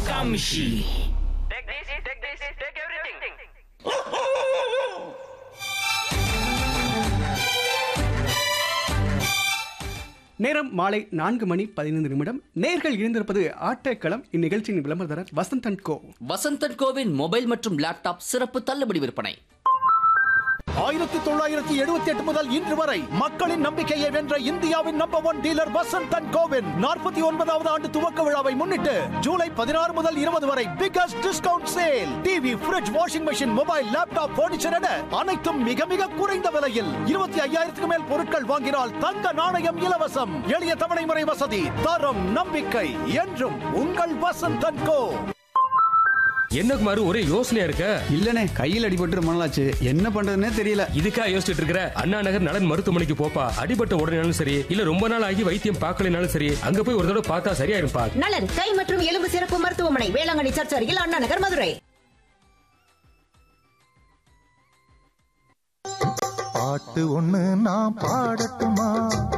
Kamshi. Take this, take this, take everything. நேரம் மாலை நான்கு மணி பதினைந்து நிமிடம் நேர்கள் இணைந்திருப்பது ஆட்டக்களம் இந்நிகழ்ச்சியின் விளம்பரதாரர் வசந்தன் கோ வசந்தன் கோவின் மொபைல் மற்றும் லேப்டாப் சிறப்பு தள்ளுபடி விற்பனை ஆயிரத்தி தொள்ளாயிரத்தி எழுபத்தி எட்டு முதல் இன்று வரை மக்களின் நம்பிக்கையை வென்ற இந்தியாவின் number one dealer Vasanth and கோவின் நாற்பத்தி ஒன்பதாவது ஆண்டு துவக்க விழாவை முன்னிட்டு ஜூலை பதினாறு முதல் இருபது வரை biggest discount sale TV fridge washing machine mobile laptop furniture என அனைத்தும் மிக மிக குறைந்த விலையில் இருபத்தி ஐயாயிரத்துக்கு மேல் பொருட்கள் வாங்கினால் தங்க நாணயம் இலவசம் எளிய தவணை முறை வசதி தரம் நம்பிக்கை என்றும் உங்கள் வசந்த் அண்ட் கோ என்ன குமாரு ஒரே யோசனையா இருக்க இல்லனே கையில் அடிபட்டு ரொம்ப நாளாச்சு என்ன பண்றதுன்னே தெரியல இதுக்கா யோசிச்சுட்டு இருக்கிற அண்ணா நகர் நலன் மருத்துவமனைக்கு போப்பா அடிபட்ட உடனேனாலும் சரி இல்ல ரொம்ப நாள் ஆகி வைத்தியம் பார்க்கலனாலும் சரி அங்க போய் ஒரு தடவை பார்த்தா சரியாயிருப்பா நலன் கை மற்றும் எலும்பு சிறப்பு மருத்துவமனை வேளாங்கண்ணி சர்ச் அருகில் அண்ணா நகர் மதுரை பாட்டு ஒண்ணு நான் பாடட்டுமா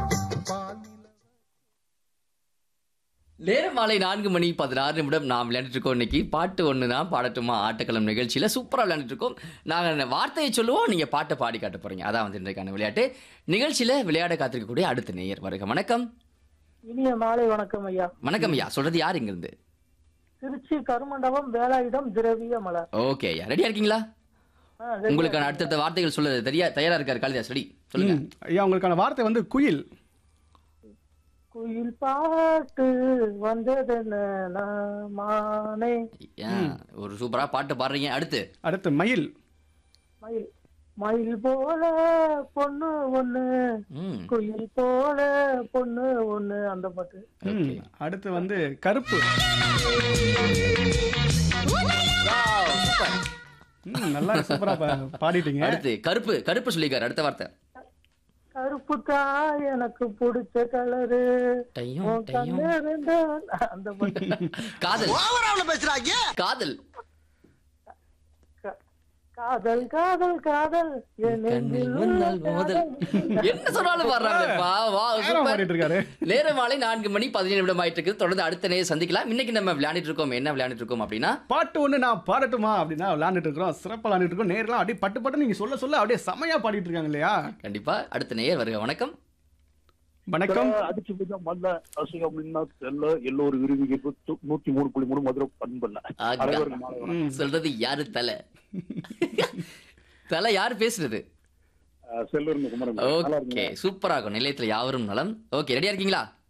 நேரம் மாலை நான்கு மணி பதினாறு நிமிடம் நாம் விளையாண்டுட்டு இருக்கோம் இன்னைக்கு பாட்டு ஒன்று தான் பாடட்டுமா ஆட்டக்களம் நிகழ்ச்சியில் சூப்பராக விளையாண்டுட்டு இருக்கோம் நாங்கள் வார்த்தையை சொல்லுவோம் நீங்கள் பாட்டை பாடி காட்ட போறீங்க அதான் வந்து இன்றைக்கான விளையாட்டு நிகழ்ச்சியில் விளையாட காத்திருக்கக்கூடிய அடுத்த நேயர் வருக வணக்கம் இனிய மாலை வணக்கம் ஐயா வணக்கம் ஐயா சொல்றது யார் இங்கிருந்து திருச்சி கருமண்டபம் வேலாயுதம் திரவிய மலர் ஓகே ஐயா ரெடியா இருக்கீங்களா ஆ, ready. உங்களுக்கான அடுத்தடுத்த வார்த்தைகள் சொல்ல தெரியா தயாரா இருக்காரு காளிதாஸ் ரெடி சொல்லுங்க ம், ஐயா உங்களுக்கான வார்த்தை வந்து குயில் குயில் பாட்டு வந்ததென்ன மானே ஏன், ஒரு சூப்பரா பாட்டு பாடுறீங்க அடுத்து அடுத்து மயில் மயில் மயில் போல பொண்ணு ஒண்ணு ம் குயில் போல பொண்ணு ஒண்ணு அந்த பாட்டு ம், அடுத்து வந்து கருப்பு Wow, super. ம், நல்லா சூப்பரா பா- பாடிட்டீங்க அடுத்து கருப்பு கருப்பு சொல்லிக்காரு அடுத்த வார்த்தை கருப்பு தான் எனக்கு பிடிச்ச கலரு டையும், உன் டையும். கண்ணு ரெண்டு அந்த பாட்டு காதல் ஓவராவில் பேசுறாங்க காதல் கா- காதல் காதல் காதல் என் கண்ணில் நெஞ்சில் வந்தால் உள்ள மோதல் காதல். என்ன சொன்னாலும் பாடுறாங்களேப்பா வா நேரம் சூப்பர் பாடிட்டு இருக்காரு நேரம் மாலை நான்கு மணி பதினேழு நிமிடம் ஆயிட்டு இருக்குது தொடர்ந்து அடுத்த நேரம் சந்திக்கலாம் இன்னைக்கு நம்ம விளையாடிட்டு இருக்கோம் என்ன விளையாடிட்டு இருக்கோம் அப்படின்னா பாட்டு ஒண்ணு நான் பாடட்டுமா அப்படின்னா விளையாண்டுட்டு இருக்கிறோம் சிறப்பா விளையாண்டுட்டு இருக்கோம் நேரெல்லாம் அப்படியே பட்டு பட்டு நீங்க சொல்ல சொல்ல அப்படியே செமையா பாடிட்டு இருக்காங்க இல்லையா கண்டிப்பா அடுத்த நேயர் வருக வணக்கம் வணக்கம் அடிச்சு கொஞ்சம் மல்ல அசிங்கம் மின்னா செல்ல எல்லோரு விரும்பி நூத்தி மூணு புள்ளி மூணு மதுரை பண்பல்ல ஆகா. அனைவருக்கும் மாலை வணக்கம். ம், சொல்றது யாரு தலை தலை யாரு பேசுறது அஹ் செல்லூர்னு குமரன் நல்லா ஓகே இருக்கீங்களா? சூப்பரா இருக்கும் நிலையத்துல யாவரும் நலம் ஓகே ரெடியா இருக்கீங்களா